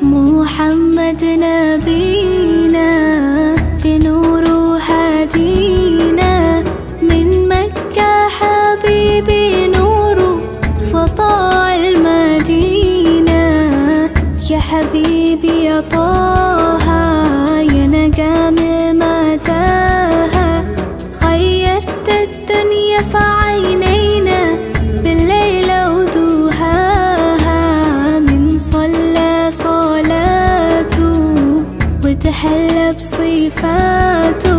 محمد نبينا بنور هدينا من مكة حبيبي نور سطاع المدينة يا حبيبي يا طه يا نجم متاهة خيرت الدنيا في عينينا بالليل ودوهاها من صلى صلاته وتحلى بصفاته